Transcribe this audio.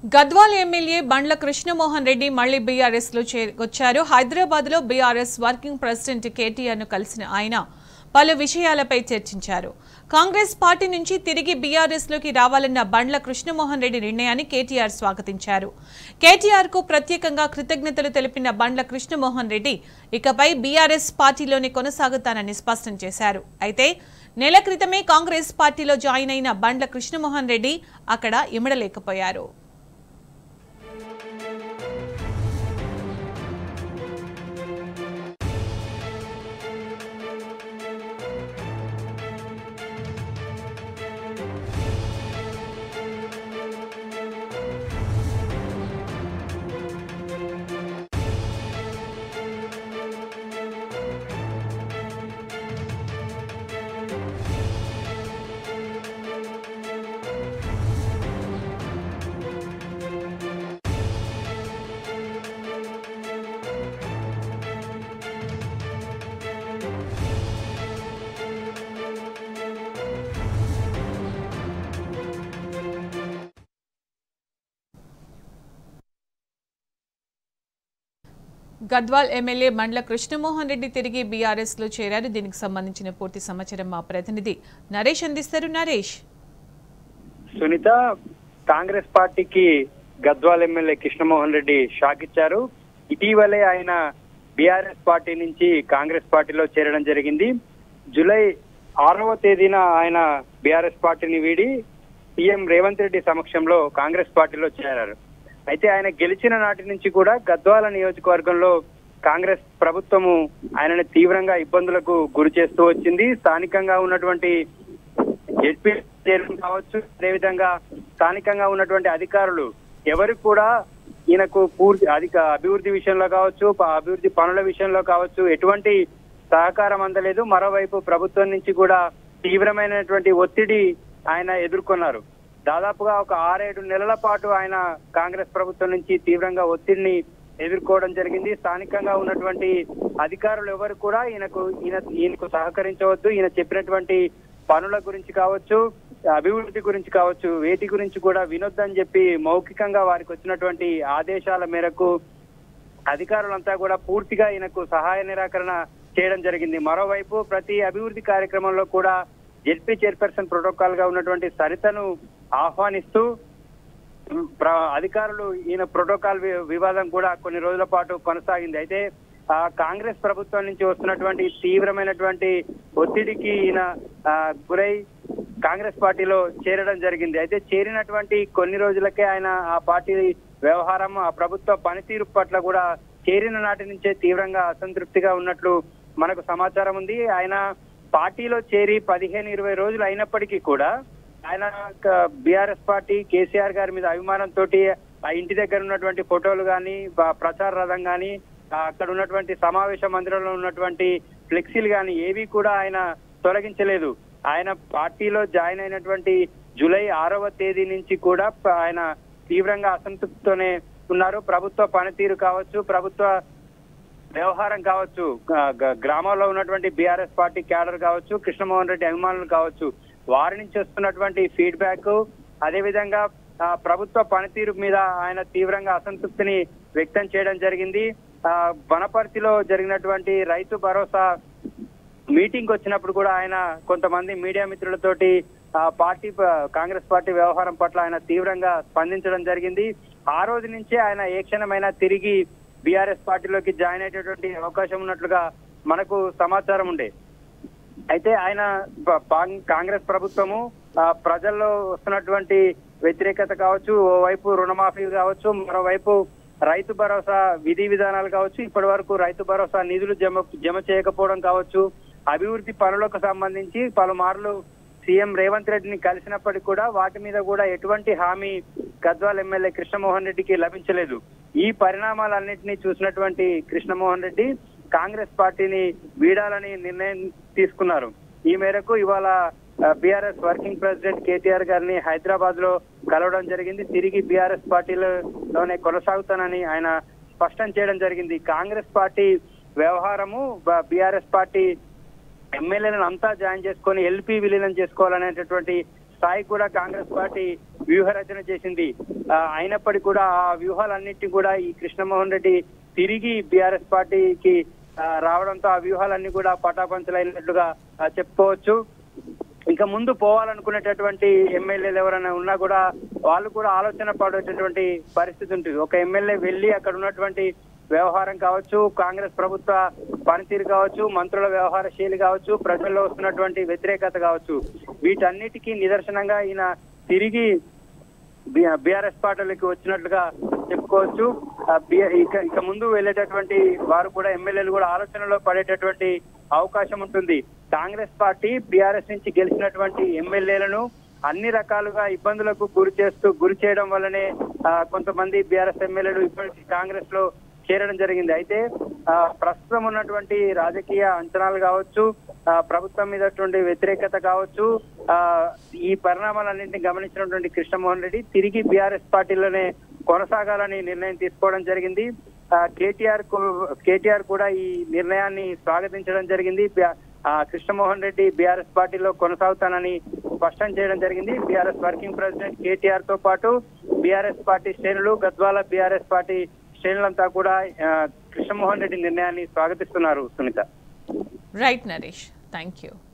Gadwal MLA Bandla Krishnamohan Reddy మళ్లీ BRS లో వచ్చారు హైదరాబాద్ లో బీఆర్ఎస్ వర్కింగ్ ప్రెసిడెంట్ కేటీఆర్ ను కలిసిన ఆయన పలు విషయాలపై చర్చించారు కాంగ్రెస్ పార్టీ నుంచి తిరిగి బీఆర్ఎస్ లోకి రావాలన్న బండ్ల కృష్ణమోహన్ రెడ్డి నిర్ణయాన్ని కేటీఆర్ స్వాగతించారు కేటీఆర్ కు ప్రత్యేకంగా కృతజ్ఞతలు తెలిపిన బండ్ల కృష్ణమోహన్ రెడ్డి ఇకపై బీఆర్ఎస్ పార్టీలోనే కొనసాగుతానని స్పష్టం చేశారు అయితే నెల క్రితమే కాంగ్రెస్ పార్టీలో జాయిన్ అయిన బండ్ల కృష్ణమోహన్ రెడ్డి అక్కడ ఇమడలేకపోయారు గద్వాల్ ఎమ్మెల్యే మండ్ల కృష్ణమోహన్ రెడ్డి తిరిగి బీఆర్ఎస్ లో చేరారు దీనికి సంబంధించిన పూర్తి సమాచారం మా ప్రతినిధి నరేష్ అందిస్తారు నరేష్ సునీత కాంగ్రెస్ పార్టీకి గద్వాల్ ఎమ్మెల్యే కృష్ణమోహన్ రెడ్డి షాక్ ఇచ్చారు ఇటీవలే ఆయన బీఆర్ఎస్ పార్టీ నుంచి కాంగ్రెస్ పార్టీలో చేరడం జరిగింది జూలై ఆరవ తేదీన ఆయన బీఆర్ఎస్ పార్టీని వీడి సీఎం రేవంత్ రెడ్డి సమక్షంలో కాంగ్రెస్ పార్టీలో చేరారు అయితే ఆయన గెలిచిన నాటి నుంచి కూడా గద్వాల నియోజకవర్గంలో కాంగ్రెస్ ప్రభుత్వము ఆయనని తీవ్రంగా ఇబ్బందులకు గురి చేస్తూ వచ్చింది స్థానికంగా ఉన్నటువంటి జడ్పీ చైర్మన్ కావచ్చు అదేవిధంగా స్థానికంగా ఉన్నటువంటి అధికారులు ఎవరు కూడా ఈయనకు పూర్తి అధిక అభివృద్ధి విషయంలో కావచ్చు ప- అభివృద్ధి పనుల విషయంలో కావచ్చు ఎటువంటి సహకారం అందలేదు మరోవైపు ప్రభుత్వం నుంచి కూడా తీవ్రమైనటువంటి ఒత్తిడి ఆయన ఎదుర్కొన్నారు దాదాపుగా ఒక ఆరేడు నెలల పాటు ఆయన కాంగ్రెస్ ప్రభుత్వం నుంచి తీవ్రంగా ఒత్తిడిని ఎదుర్కోవడం జరిగింది స్థానికంగా ఉన్నటువంటి అధికారులు ఎవరు కూడా ఈయనకు ఈయన ఈయనకు సహకరించవద్దు ఈయన చెప్పినటువంటి పనుల గురించి కావచ్చు అభివృద్ధి గురించి కావచ్చు వేటి గురించి కూడా వినొద్దని చెప్పి మౌఖికంగా వారికి వచ్చినటువంటి ఆదేశాల మేరకు అధికారులంతా కూడా పూర్తిగా ఈయనకు సహాయ నిరాకరణ చేయడం జరిగింది మరోవైపు ప్రతి అభివృద్ధి కార్యక్రమంలో కూడా జెడ్పీ చైర్పర్సన్ ప్రోటోకాల్ గా ఉన్నటువంటి సరితను ఆహ్వానిస్తూ ప్ర- అధికారులు ఈయన ప్రోటోకాల్ వి- వివాదం కూడా కొన్ని రోజుల పాటు కొనసాగింది అయితే ఆ కాంగ్రెస్ ప్రభుత్వం నుంచి వస్తున్నటువంటి తీవ్రమైనటువంటి ఒత్తిడికి ఈయన ఆ, గురై కాంగ్రెస్ పార్టీలో చేరడం జరిగింది అయితే చేరినటువంటి కొన్ని రోజులకే ఆయన ఆ పార్టీ వ్యవహారం ఆ ప్రభుత్వ పనితీరు పట్ల కూడా చేరిన నాటి నుంచే తీవ్రంగా అసంతృప్తిగా ఉన్నట్లు మనకు సమాచారం ఉంది ఆయన పార్టీలో చేరి పదిహేను ఇరవై రోజులు అయినప్పటికీ కూడా ఆయన బీఆర్ఎస్ పార్టీ కేసీఆర్ గారి మీద అభిమానంతో ఆ ఇంటి దగ్గర ఉన్నటువంటి ఫోటోలు కానీ ప్రచార రథం కానీ అక్కడ ఉన్నటువంటి సమావేశ మందిరంలో ఉన్నటువంటి ఫ్లెక్సీలు కానీ ఏవి కూడా ఆయన తొలగించలేదు ఆయన పార్టీలో జాయిన్ అయినటువంటి జూలై ఆరవ తేదీ నుంచి కూడా ప- ఆయన తీవ్రంగా అసంతృప్తితోనే ఉన్నారు ప్రభుత్వ పనితీరు కావచ్చు ప్రభుత్వ వ్యవహారం కావచ్చు గ- గ- గ్రామాల్లో ఉన్నటువంటి బీఆర్ఎస్ పార్టీ క్యాడర్ కావచ్చు కృష్ణమోహన్ రెడ్డి అభిమానులు కావచ్చు వారి నుంచి వస్తున్నటువంటి ఫీడ్బ్యాక్ అదేవిధంగా ఆ, ప్రభుత్వ పనితీరు మీద ఆయన తీవ్రంగా అసంతృప్తిని వ్యక్తం చేయడం జరిగింది ఆ, వనపర్తిలో జరిగినటువంటి రైతు భరోసా మీటింగ్ వచ్చినప్పుడు కూడా ఆయన కొంతమంది మీడియా మిత్రులతోటి ఆ పార్టీ ప- కాంగ్రెస్ పార్టీ వ్యవహారం పట్ల ఆయన తీవ్రంగా స్పందించడం జరిగింది ఆ రోజు నుంచే ఆయన ఏ క్షణమైనా తిరిగి బీఆర్ఎస్ పార్టీలోకి జాయిన్ అయ్యేటటువంటి అవకాశం ఉన్నట్లుగా మనకు సమాచారం ఉండే అయితే ఆయన ప- పాంగ్- కాంగ్రెస్ ప్రభుత్వము ఆ, ప్రజల్లో వస్తున్నటువంటి వ్యతిరేకత కావచ్చు ఓవైపు రుణమాఫీ కావచ్చు మరోవైపు రైతు భరోసా విధి విధానాలు కావచ్చు ఇప్పటి వరకు రైతు భరోసా నిధులు జమ జమ చేయకపోవడం కావచ్చు అభివృద్ధి పనులకు సంబంధించి పలుమార్లు సీఎం రేవంత్ రెడ్డిని కలిసినప్పటికీ కూడా వాటి మీద కూడా ఎటువంటి హామీ గద్వాల్ ఎమ్మెల్యే కృష్ణమోహన్ రెడ్డికి లభించలేదు ఈ పరిణామాలన్నింటినీ చూసినటువంటి కృష్ణమోహన్ రెడ్డి కాంగ్రెస్ పార్టీని వీడాలని నిర్ణయం తీసుకున్నారు ఈ మేరకు ఇవాళ బీఆర్ఎస్ వర్కింగ్ ప్రెసిడెంట్ కేటీఆర్ గారిని హైదరాబాద్ లో కలవడం జరిగింది తిరిగి బీఆర్ఎస్ పార్టీలోనే కొనసాగుతానని ఆయన స్పష్టం చేయడం జరిగింది కాంగ్రెస్ పార్టీ వ్యవహారము బీఆర్ఎస్ పార్టీ ఎమ్మెల్యేలను అంతా జాయిన్ చేసుకొని ఎల్పీ విలీనం చేసుకోవాలనేటటువంటి స్థాయి కూడా కాంగ్రెస్ పార్టీ వ్యూహరచన చేసింది ఆ, అయినప్పటికీ కూడా ఆ వ్యూహాలన్నింటినీ కూడా ఈ కృష్ణమోహన్ రెడ్డి తిరిగి బీఆర్ఎస్ పార్టీకి ఆ, రావడంతో ఆ వ్యూహాలన్నీ కూడా పటాపంచలైనట్లుగా ఆ, చెప్పుకోవచ్చు ఇంకా ముందు పోవాలనుకునేటటువంటి ఎమ్మెల్యేలు ఎవరైనా ఉన్నా కూడా వాళ్ళు కూడా ఆలోచన పడేటటువంటి పరిస్థితి ఉంటుంది ఒక ఎమ్మెల్యే వెళ్ళి అక్కడ ఉన్నటువంటి వ్యవహారం కావచ్చు కాంగ్రెస్ ప్రభుత్వ పనితీరు కావచ్చు మంత్రుల వ్యవహార శైలి కావచ్చు ప్రజల్లో వస్తున్నటువంటి వ్యతిరేకత కావచ్చు వీటన్నిటికీ నిదర్శనంగా ఈయన తిరిగి బీఆర్ఎస్ పార్టీలకి వచ్చినట్లుగా చెప్పుకోవచ్చు ఆ బి- ఇక ఇక ముందు వెళ్ళేటటువంటి వారు కూడా ఎమ్మెల్యేలు కూడా ఆలోచనలో పడేటటువంటి అవకాశం ఉంటుంది కాంగ్రెస్ పార్టీ బీఆర్ఎస్ నుంచి గెలిచినటువంటి ఎమ్మెల్యేలను అన్ని రకాలుగా ఇబ్బందులకు గురి చేస్తూ గురి చేయడం వల్లనే ఆ, కొంతమంది బీఆర్ఎస్ ఎమ్మెల్యేలు ఇప్పటికీ కాంగ్రెస్ లో చేరడం జరిగింది అయితే ఆ, ప్రస్తుతం ఉన్నటువంటి రాజకీయ అంచనాలు కావచ్చు ఆ, ప్రభుత్వం మీద ఉన్నటువంటి వ్యతిరేకత కావచ్చు ఆ, ఈ పరిణామాలన్నింటినీ గమనించినటువంటి కృష్ణమోహన్ రెడ్డి తిరిగి బీఆర్ఎస్ పార్టీలోనే కొనసాగాలని నిర్ణయం తీసుకోవడం జరిగింది ఆ, కేటీఆర్ కు- కేటీఆర్ కూడా ఈ నిర్ణయాన్ని స్వాగతించడం జరిగింది బి- ఆ, కృష్ణమోహన్ రెడ్డి బీఆర్ఎస్ పార్టీలో కొనసాగుతానని స్పష్టం చేయడం జరిగింది బీఆర్ఎస్ వర్కింగ్ ప్రెసిడెంట్ కేటీఆర్ తో పాటు బీఆర్ఎస్ పార్టీ శ్రేణులు గద్వాల బీఆర్ఎస్ పార్టీ శ్రేణులంతా కూడా ఆ, కృష్ణమోహన్ రెడ్డి నిర్ణయాన్ని స్వాగతిస్తున్నారు Sunitha right Naresh thank you